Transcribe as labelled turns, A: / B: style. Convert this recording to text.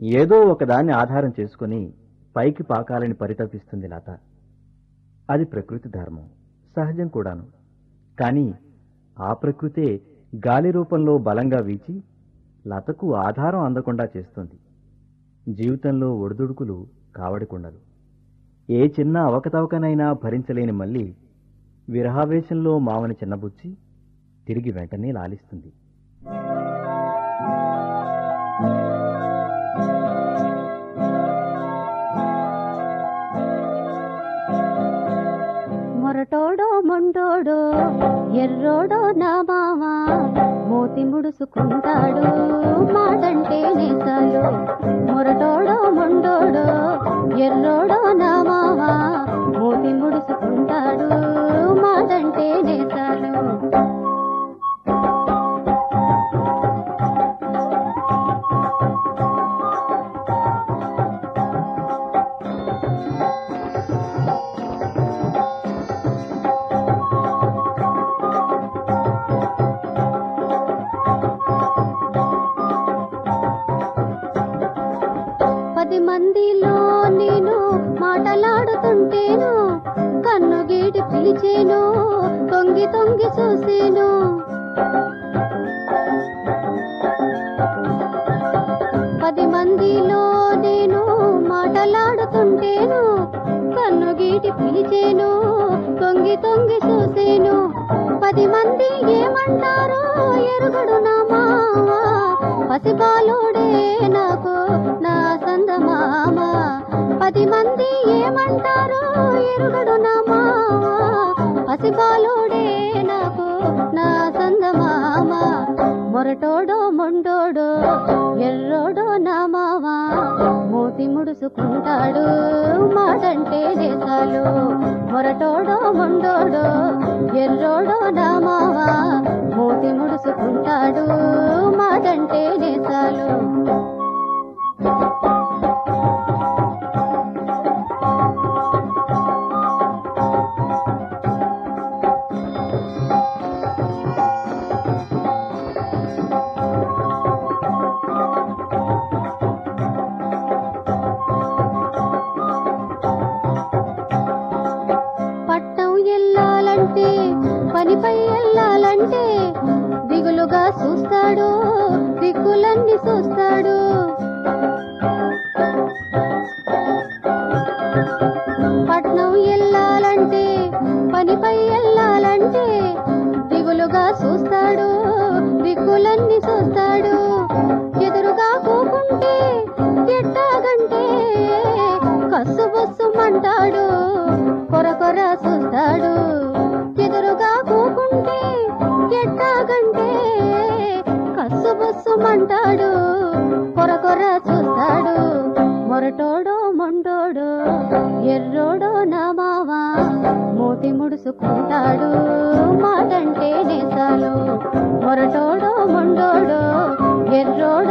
A: ఏదో ఒకదాన్ని ఆధారం చేసుకుని పైకి పాకాలని పరితపిస్తుంది లత అది ప్రకృతి ధర్మం సహజం కూడాను కానీ ఆ ప్రకృతే గాలి రూపంలో బలంగా వీచి లతకు ఆధారం అందకుండా చేస్తుంది జీవితంలో ఒడిదుడుకులు కావడికుండలు ఏ చిన్న అవకతవకనైనా భరించలేని మళ్ళీ విరహావేశంలో మామని చిన్నబుచ్చి తిరిగి వెంటనే లాలిస్తుంది
B: మొరటోడో మొండోడో ఎర్రోడో నా మామ మూతి ముడుసుకుంటాడు మాటంటే నేసాలు మొరటోడో మొండోడో ఎర్రోడో నా మామ మూతి ముడుసుకుంటాడు మాటంటే నేసాలు పది మందిలో నేను మాటలాడుతుంటేను కన్ను గీటి పిలిచేను తొంగి తొంగి చూసేను పది మందిలో నేను మాటలాడుతుంటేను కన్ను గీటి పిలిచేను తొంగి తొంగి చూసేను పది మంది ఏమంటారో ఎరుగుడు నా మామ పసిబాలుడే నాకు నా సందమామ పది మంది ఏమంటారో ఎరుగుడు నా మామ పసిబాలుడే నాకు నా సందమామ మొరటోడో మొండోడో ఎర్రోడో నా మావ మూతి ముడుసుకుంటాడు మాటంటే దేశాలు మొరటోడో మొండోడో ఎర్రోడో నా మావ మూతి ముడుసుకుంటాడు మాటంటే దేశాలు పట్నం వెళ్ళాలంటే పనిపై వెళ్ళాలంటే దిగులుగా చూస్తాడు దిక్కులన్నీ చూస్తాడు పట్నం వెళ్ళాలంటే పనిపై వెళ్ళాలంటే దిగులుగా చూస్తాడు దిక్కులన్నీ చూస్తాడు ఎదురుగా కూకుంటే ఎట్టాగంటే కస్సు బొస్సుమంటాడు కొర కొర చూస్తాడు ఎదురుగా కూకుంటే ఎట్టాగంటే కస్సు బొస్సుమంటాడు కొర కొర చూస్తాడు మొరటోడో మొండోడో ఎర్రోడో నా మావా మూతి ముడుసుకుంటాడు మాటంటే నేసాలు మొరటోడో మొండోడో ఎర్రోడో